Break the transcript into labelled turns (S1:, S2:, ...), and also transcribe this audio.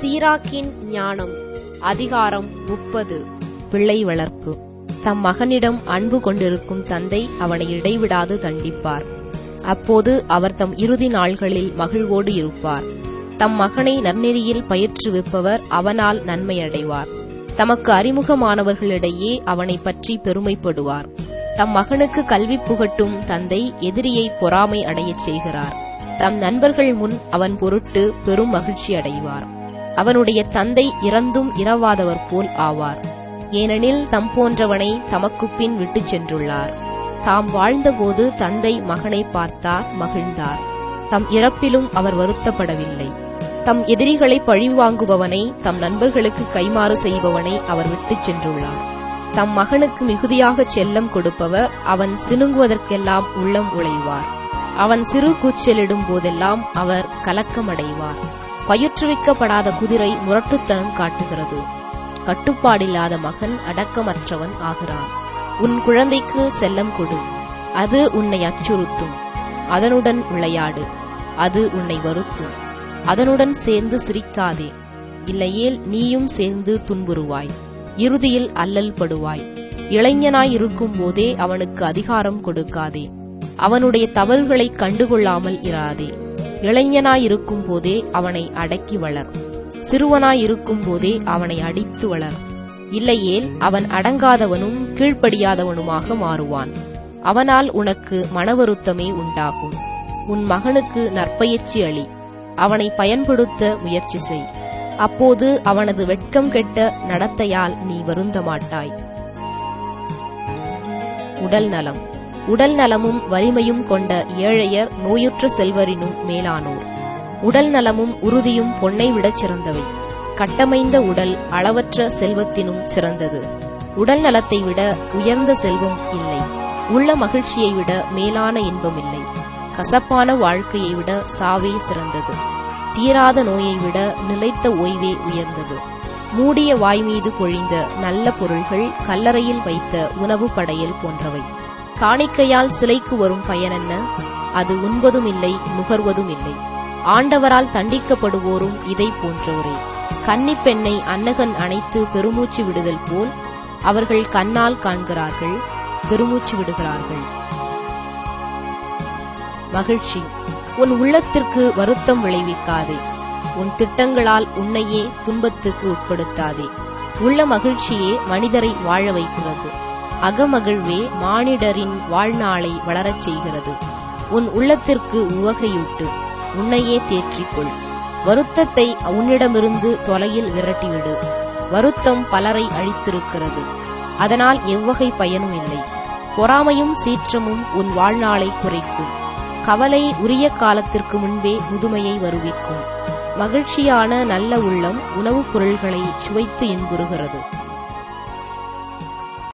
S1: சீராக்கின் ஞானம் அதிகாரம் முப்பது பிள்ளை வளர்ப்பு தம் மகனிடம் அன்பு கொண்டிருக்கும் தந்தை அவனை இடைவிடாது தண்டிப்பார் அப்போது அவர் தம் இறுதி நாள்களில் மகிழ்வோடு இருப்பார் தம் மகனை நன்னெறியில் பயிற்றுவிப்பவர் அவனால் நன்மை அடைவார் தமக்கு அறிமுகமானவர்களிடையே அவனை பற்றி பெருமைப்படுவார் தம் மகனுக்கு கல்வி புகட்டும் தந்தை எதிரியை பொறாமை அடையச் செய்கிறார் தம் நண்பர்கள் முன் அவன் பொருட்டு பெரும் மகிழ்ச்சி அடைவார் அவனுடைய தந்தை இறந்தும் இரவாதவர் போல் ஆவார் ஏனெனில் தம் போன்றவனை தமக்கு பின் விட்டுச் சென்றுள்ளார் தாம் வாழ்ந்தபோது தந்தை மகனை பார்த்தார் மகிழ்ந்தார் தம் இறப்பிலும் அவர் வருத்தப்படவில்லை தம் எதிரிகளை பழிவாங்குபவனை தம் நண்பர்களுக்கு கைமாறு செய்பவனை அவர் விட்டுச் சென்றுள்ளார் தம் மகனுக்கு மிகுதியாகச் செல்லம் கொடுப்பவர் அவன் சினுங்குவதற்கெல்லாம் உள்ளம் உழைவார் அவன் சிறு கூச்சலிடும் போதெல்லாம் அவர் கலக்கமடைவார் பயிற்றுவிக்கப்படாத குதிரை முரட்டுத்தனம் காட்டுகிறது கட்டுப்பாடில்லாத மகன் அடக்கமற்றவன் ஆகிறான் உன் குழந்தைக்கு செல்லம் கொடு அது உன்னை அச்சுறுத்தும் அதனுடன் விளையாடு அது உன்னை வருத்தும் அதனுடன் சேர்ந்து சிரிக்காதே இல்லையேல் நீயும் சேர்ந்து துன்புறுவாய் இறுதியில் அல்லல் படுவாய் இளைஞனாய் இருக்கும் போதே அவனுக்கு அதிகாரம் கொடுக்காதே அவனுடைய தவறுகளை கண்டுகொள்ளாமல் இராதே இளைஞனாயிருக்கும் போதே அவனை அடக்கி வளர் சிறுவனாயிருக்கும் போதே அவனை அடித்து வளர் இல்லையேல் அவன் அடங்காதவனும் கீழ்ப்படியாதவனுமாக மாறுவான் அவனால் உனக்கு மனவருத்தமே உண்டாகும் உன் மகனுக்கு நற்பயிற்சி அளி அவனை பயன்படுத்த முயற்சி செய் அப்போது அவனது வெட்கம் கெட்ட நடத்தையால் நீ வருந்த மாட்டாய் உடல் நலம் உடல் நலமும் வலிமையும் கொண்ட ஏழையர் நோயுற்ற செல்வரினும் மேலானோர் உடல் நலமும் உறுதியும் பொன்னை விடச் சிறந்தவை கட்டமைந்த உடல் அளவற்ற செல்வத்தினும் சிறந்தது உடல் நலத்தை விட உயர்ந்த செல்வம் இல்லை உள்ள மகிழ்ச்சியை விட மேலான இன்பம் இல்லை கசப்பான வாழ்க்கையை விட சாவே சிறந்தது தீராத நோயை விட நிலைத்த ஓய்வே உயர்ந்தது மூடிய வாய் மீது பொழிந்த நல்ல பொருள்கள் கல்லறையில் வைத்த உணவு படையல் போன்றவை காணிக்கையால் சிலைக்கு வரும் பயனென்ன அது உண்பதும் இல்லை நுகர்வதும் இல்லை ஆண்டவரால் தண்டிக்கப்படுவோரும் இதை போன்றோரே கன்னிப் பெண்ணை அன்னகன் அணைத்து பெருமூச்சு விடுதல் போல் அவர்கள் கண்ணால் காண்கிறார்கள் பெருமூச்சு விடுகிறார்கள் மகிழ்ச்சி உன் உள்ளத்திற்கு வருத்தம் விளைவிக்காதே உன் திட்டங்களால் உன்னையே துன்பத்துக்கு உட்படுத்தாதே உள்ள மகிழ்ச்சியே மனிதரை வாழ வைக்கிறது அகமகிழ்வே மானிடரின் வாழ்நாளை வளரச் செய்கிறது உன் உள்ளத்திற்கு உவகையூட்டு உன்னையே தேற்றிக்கொள் வருத்தத்தை உன்னிடமிருந்து தொலையில் விரட்டிவிடு வருத்தம் பலரை அழித்திருக்கிறது அதனால் எவ்வகை பயனும் இல்லை பொறாமையும் சீற்றமும் உன் வாழ்நாளை குறைக்கும் கவலை உரிய காலத்திற்கு முன்பே முதுமையை வருவிக்கும் மகிழ்ச்சியான நல்ல உள்ளம் உணவுப் பொருள்களை சுவைத்து இன்புறுகிறது